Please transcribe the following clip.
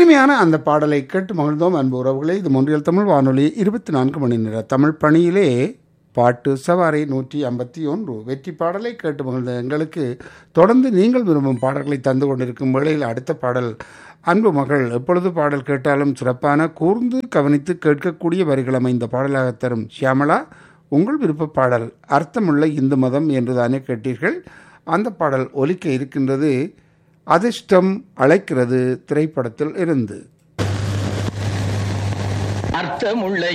இனிமையான அந்த பாடலை கேட்டு மகிழ்ந்தோம் அன்பு உறவுகளே இது மொன்றியல் தமிழ் வானொலி இருபத்தி நான்கு மணி நேர தமிழ் பணியிலே பாட்டு சவாரி நூற்றி ஐம்பத்தி ஒன்று வெற்றி பாடலை கேட்டு மகிழ்ந்த எங்களுக்கு தொடர்ந்து நீங்கள் விரும்பும் பாடல்களை தந்து கொண்டிருக்கும் வேளையில் அடுத்த பாடல் அன்பு மகள் எப்பொழுது பாடல் கேட்டாலும் சிறப்பான கூர்ந்து கவனித்து கேட்கக்கூடிய வரிகள் அமைந்த பாடலாக தரும் ஷியாமளா உங்கள் விருப்ப பாடல் அர்த்தமுள்ள இந்து மதம் என்று தானே கேட்டீர்கள் அந்த பாடல் ஒலிக்க இருக்கின்றது அதிர்ஷ்டம் அழைக்கிறது திரைப்படத்தில் இருந்து அர்த்தமுள்ள